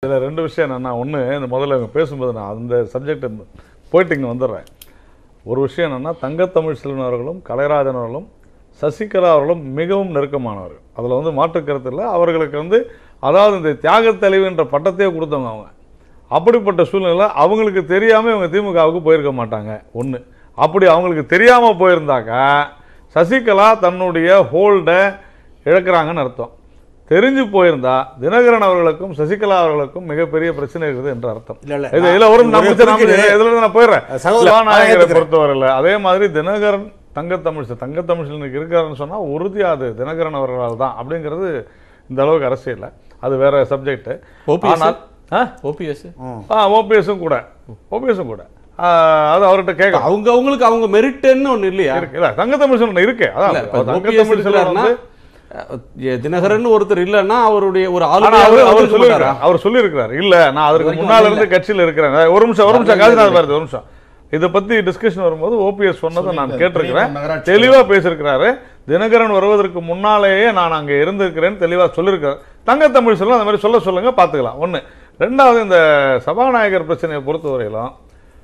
இதில் ரெண்டு விஷயம் என்னன்னா ஒன்று இந்த முதல்ல இவங்க பேசும்போது நான் அந்த சப்ஜெக்ட் போயிட்டு இங்கே வந்துடுறேன் ஒரு விஷயம் என்னன்னா தங்கத்தமிழ் செல்வன் அவர்களும் கலைராஜன் அவர்களும் சசிகலா அவர்களும் மிகவும் நெருக்கமானவர்கள் அதில் வந்து மாற்று கருத்து இல்லை அவர்களுக்கு வந்து அதாவது இந்த தியாகத் தலைவின்ற பட்டத்தையே கொடுத்தவங்க அவங்க அப்படிப்பட்ட சூழ்நிலை அவங்களுக்கு தெரியாமல் இவங்க திமுகவுக்கு போயிருக்க மாட்டாங்க ஒன்று அப்படி அவங்களுக்கு தெரியாமல் போயிருந்தாக்கா சசிகலா தன்னுடைய ஹோல்டை இழக்கிறாங்கன்னு அர்த்தம் தெரிஞ்சு போயிருந்தா தினகரன் அவர்களுக்கும் சசிகலா அவர்களுக்கும் மிகப்பெரிய பிரச்சனை இருக்குது என்ற அர்த்தம் இல்ல, இல்ல. இது இதுல ஒரு ஒரே நான் முடிச்சு நான் குறுக்கீடு. முடிச்சு- இதுல இருந்து நான் போயிடுறேன் சகோதரர், சபாநாயகரை நான் ஏத்துக்கிறேன். பொறுத்தவரையில் அதே மாதிரி தினகரன் தங்கத்தமிழ் தங்கத்தமிழ் இன்னைக்கு இருக்காருன்னு சொன்னா உறுதியா அது தினகரன் அவர்களால் தான் அப்படிங்கிறது இந்த அளவுக்கு அரசியல் அது வேற சப்ஜெக்ட் OPS? ஆனால் ஆ? ஓபிஎஸ் ஆ ஓபிஎஸும் கூட ஓபிஎஸும் கூட ஆ, அது அவர்கிட்ட கேட்க அவங்க அவங்களுக்கு அவங்க மெரிட்னு ஒண்ணு இல்லையா இருக்கு இல்ல தங்கத்தமிழ் செல்வன் இருக்கே இல்ல, அதான் இப்ப தங்கத்தமிழ் OPS செல்வன் இருக்காருன்னா, வந்து அஹ், எ- தினகரன் ஒருத்தர் இல்லைன்னா அவருடைய ஒரு ஆனா ஆளுமையாவே அவர் அவர் வந்திருக்க சொல்லியிருக்காரு மாட்டாரா? அவர் சொல்லியிருக்கிறாரு இல்ல நான் அதுக்கு வரைக்கும் முன்னால வரல. இருந்து கட்சியில இருக்கிறேன் ஒரு நிமிஷம் ஒரு நிமிஷம் வரல, காசிநாத் இல்ல. பாரதி ஒரு நிமிஷம் இதை பத்தி டிஸ்கஷன் வரும்போது ஓபிஎஸ் சொன்னதை நான் சொல்லியிருக்காரு. கேட்டிருக்கிறேன் நகராட்சி தெளிவா பேசியிருக்கிறாரு தினகரன் வருவதற்கு முன்னாலேயே நான் அங்க இருந்திருக்கிறேன் தெளிவா சொல்லியிருக்காரு தங்கத்தமிழ் செல்வம் அந்த மாதிரி சொல்ல சொல்லுங்க பாத்துக்கலாம் ஒண்ணு ரெண்டாவது இந்த சபாநாயகர் பிரச்சனையை பொறுத்தவரையிலும்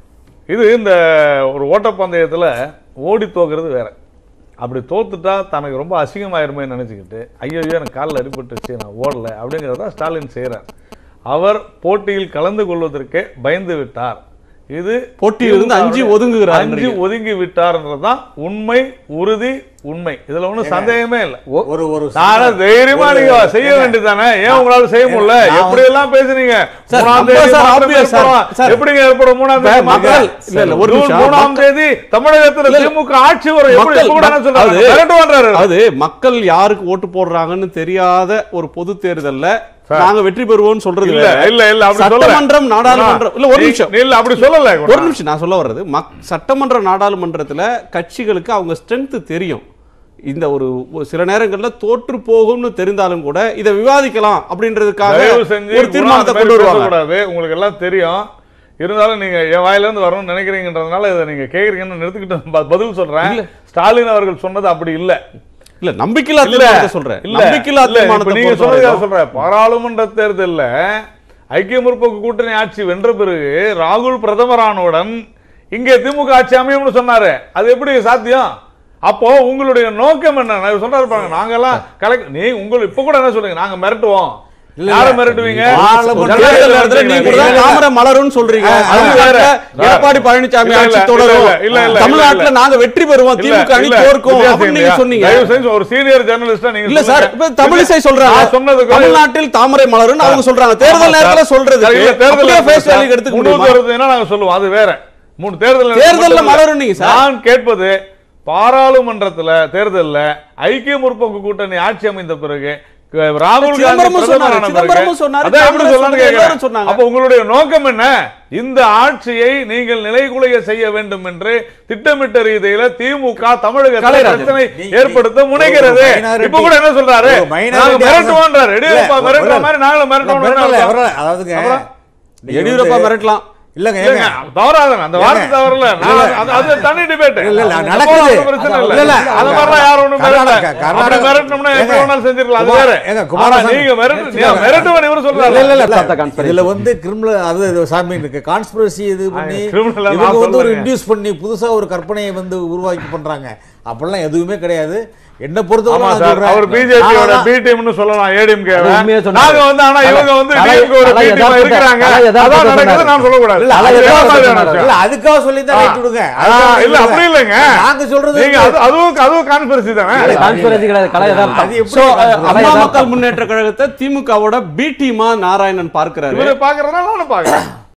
இது இந்த ஒரு ஓட்டப்பந்தயத்துல ஓடி தோக்குறது வேற அப்படி தோத்துட்டா தனக்கு ரொம்ப அசிங்கமாயிருமே நினச்சிக்கிட்டு ஐயோ எனக்கு காலில் அடிபட்டுருச்சு நான் ஓடல அப்படிங்கிறத ஸ்டாலின் செய்கிறார் அவர் போட்டியில் கலந்து கொள்வதற்கே பயந்து விட்டார் இது போட்டியிலிருந்து அஞ்சு ஒதுங்குகிறார் அஞ்சு ஒதுங்கி விட்டார்ன்றதுதான் உண்மை உறுதி உண்மை இதுல ஒண்ணும் சந்தேகமே இல்லை ஒரு ஒரு நானே தைரியமா ஒரு- நீங்க செய்ய வேண்டியதானே ஏன் உங்களால செய்ய முடியல நான் எப்படி எல்லாம் பேசுறீங்க சார், மூணாம் நம்ம தேதி சார் மாற்றம் obvious சார். ஏற்படும். சார். எப்படிங்க ஏற்படும் மூணாம் தேதி மக்கள், மாற்றம்? இல்ல, இல்ல, ஒரு ஜூன் நிமிஷம். மூணாம் தேதி தமிழகத்துல இல்ல, இல்ல. திமுக ஆட்சி வரும் எப்படி மக்கள், எப்ப கூட என்ன சொல்றாங்க? அது- மிரட்டுவான்றாரு. அது மக்கள் யாருக்கு ஓட்டு போடுறாங்கன்னு தெரியாத ஒரு பொது தேர்தல்ல நாங்க வெற்றி பெறுவோம்னு சொல்றது இல்ல வேற. இல்ல இல்ல அப்படி சொல்லல. சட்டமன்றம் நாடாளுமன்றம் இல்ல ஒரு நீ- நிமிஷம் நீ இல்ல அப்படி சொல்லல ஒரு நிமிஷம் நான் சொல்ல வர்றது மக் சட்டமன்ற நாடாளுமன்றத்துல கட்சிகளுக்கு அவங்க ஸ்ட்ரென்த் தெரியும் இந்த ஒரு ஒரு சில நேரங்கள்ல தோற்று போகும்னு தெரிந்தாலும் கூட இதை விவாதிக்கலாம் அப்படின்றதுக்காக தயவு செஞ்சு ஒரு தீர்மானத்தை குணா, அந்த கொண்டு மாதிரி வருவாங்க பேசக்கூடாது. உங்களுக்கு எல்லாம் தெரியும் இருந்தாலும் நீங்க என் வாயில இருந்து வரணும்னு நினைக்கிறீங்கன்றதுனால இதை நீங்க கேக்குறீங்கன்னு நிறுத்திக்கிட்டு ப- பதில் சொல்றேன் இல்ல. ஸ்டாலின் அவர்கள் சொன்னது அப்படி இல்ல இல்ல நம்பிக்கையில்லா இல்ல தீர்மானத்தை சொல்றேன் இல்ல நம்பிக்கையில்லா இல்ல, இப்ப தீர்மானத்தை நீங்க பொறுத்த சொன்னதுக்காக வரைக்கும் சொல்றேன் பாராளுமன்ற தேர்தல்ல ஐக்கிய முற்போக்கு கூட்டணி ஆட்சி வென்ற பிறகு ராகுல் பிரதமரானவுடன் இங்கே திமுக ஆட்சி அமையும்னு சொன்னாரு அது எப்படி சாத்தியம் அப்போ உங்களுடைய நோக்கம் என்ன நான் சொல்றாரு பாருங்க நாங்கெல்லாம் கலெக்ட் நீ உங்களுக்கு இப்ப கூட என்ன சொல்றீங்க நாங்க மிரட்டுவோம் இல்ல, யாரை இல்ல. மிரட்டுவீங்க பாராளுமன்ற ஜனநாயக தேர்தல் நேரத்துல நீங்க கூட தான் இல்ல, தாமரை மலரும்னு சொல்றீங்க அது தமிழ்நாட்டுல வேற. எடப்பாடி பழனிசாமி இல்ல, ஆட்சி இல்ல, தொடரும் இல்ல, இல்ல, இல்ல, தமிழ்நாட்டுல இல்ல. நாங்க வெற்றி பெறுவோம் இல்ல, திமுக அணி இல்ல, தோற்கும் வித்தியாசம் அப்படின்னு நீங்க இல்லையா? சொன்னீங்க தயவு செஞ்சு ஒரு சீனியர் ஜெர்னலிஸ்டா நீங்க இல்ல சார் சொல்லுங்க. இப்ப தமிழிசை சொல்றாங்க நான் சொன்னதுக்கு தமிழ்நாட்டில் தாமரை மலருன்னு அவங்க சொல்றாங்க தேர்தல் நேரத்துல சொல்றது இல்ல, தேர்தல் அப்படியே ஃபேஸ் வேல்யூ எடுத்துக்க முன்னூத்தி முடியுமா அறுபதுனா நாங்க சொல்லுவோம் அது வேற மூணு தேர்தல் தேர்தல்ல மலரும் நீங்க சார். நான் கேட்பது பாராளுமன்றத்துல தேர்தல்ல ஐக்கிய முற்போக்கு கூட்டணி ஆட்சி அமைந்த பிறகு க- ராகுல் காந்தி சிதம்பரமும் சொன்னாரு, பிரதமரான பிறகு சிதம்பரமும் சொன்னாரு, அதான் எப்படி காங்கிரஸ் சொல்லலாம்னு சொன்னாரு, எல்லாரும் கேட்கிறேன். சொன்னாங்க. அப்ப உங்களுடைய நோக்கம் என்ன இந்த ஆட்சியை நீங்கள் நிலைகுலைய செய்ய வேண்டும் என்று திட்டமிட்ட ரீதியில திமுக தமிழகத்தில் கலைராஜன், பிரச்சனை நீ- ஏற்படுத்த நீ- முனைகிறது ஒரு minority- இப்ப கூட என்ன சொல்றாரு ஒரு minority நாங்க மிரட்டுவோன்றாரு இல்ல, எடியூரப்பா ஒரு- மிரட்டுற ஒரு- மாதிரி நாங்களும் இல்ல, மிரட்டுவோம் மிரட்டல, என்ன அவர- அதாவதுங்க அப்புறம்? நீங்க எடியூரப்பா வந்து- மிரட்டலாம் இல்லங்க இல்லங்க, ஏங்க தவறாதுங்க அந்த வார்த்தை ஏங்க. தவறல நான் இல்ல, அது- அது தனி டிபேட் இல்ல, இல்ல, நடக்குது. பிரச்சனை இல்ல இல்ல, இல்ல, அது மாதிரிலாம் யாரும் ஒண்ணும் மிரட்டல. கர்நாடகா- அப்படி கர்நாடகா- மிரட்டணும்னா எப்படி ஏங்க, வேணாலும் செஞ்சிடலாம் அது குமார- வேற ஏங்க, ஆனா குமாரசாமி- நீங்க மிரட்டு நீ இல்ல, மிரட்டுவன் இவரு சொல்றாரு இல்ல, இல்ல, இல்ல, Stop the conspiracy. இதுல வந்து கிரிமினல் அது இது சாமி இருக்கு கான்ஸ்பிரசி இது பண்ணி ஆ, criminal ஆ இவங்க நான் வந்து ஒரு சொல்றேங்க. இன்டியூஸ் பண்ணி புதுசா ஒரு கற்பனையை வந்து உருவாக்கி பண்றாங்க அப்படிலாம் எதுவுமே கிடையாது என்ன ஆமா பொறுத்தவரை நான் சார் சொல்றேன். அவர் பிஜேபியோட நான்தான் பி டீம்னு சொல்லலாம் ஏடிஎம்கே உண்மையா சொன்னாரு. நாங்க வந்து ஆனா இவங்க வந்து கலை- டிஎம்கே ஒரு கலை பி டீம் யதார்த்தத்தை- இருக்கிறாங்க கலை யதார்த்தத்தை அதான் நடக்குது சொன்னாரு. நான் சொல்லக்கூடாது இல்ல, அது அது வேற எதுக்காக மாதிரியான சொன்னாரு? விஷயம். இல்ல, அதுக்காக சொல்லி தான் ரைட் விடுங்க ஆ, அதுக்காக இல்ல அப்படி இல்லைங்க நாங்க சொல்றது நீங்க அது- அதுவும் அதுவும் கான்ஸ்பிரசி தானே கான்ஸ்பிரசி கிடையாது கலை யதார்த்தம் அது எப்படி So, அஹ், conspiracy? அம்மா யதார்த்தம். மக்கள் முன்னேற்ற கழகத்தை திமுகவோட பி டீமா நாராயணன் பார்க்கிறாரு இவரை பாக்குறதுனால நானும் பாக்குறேன்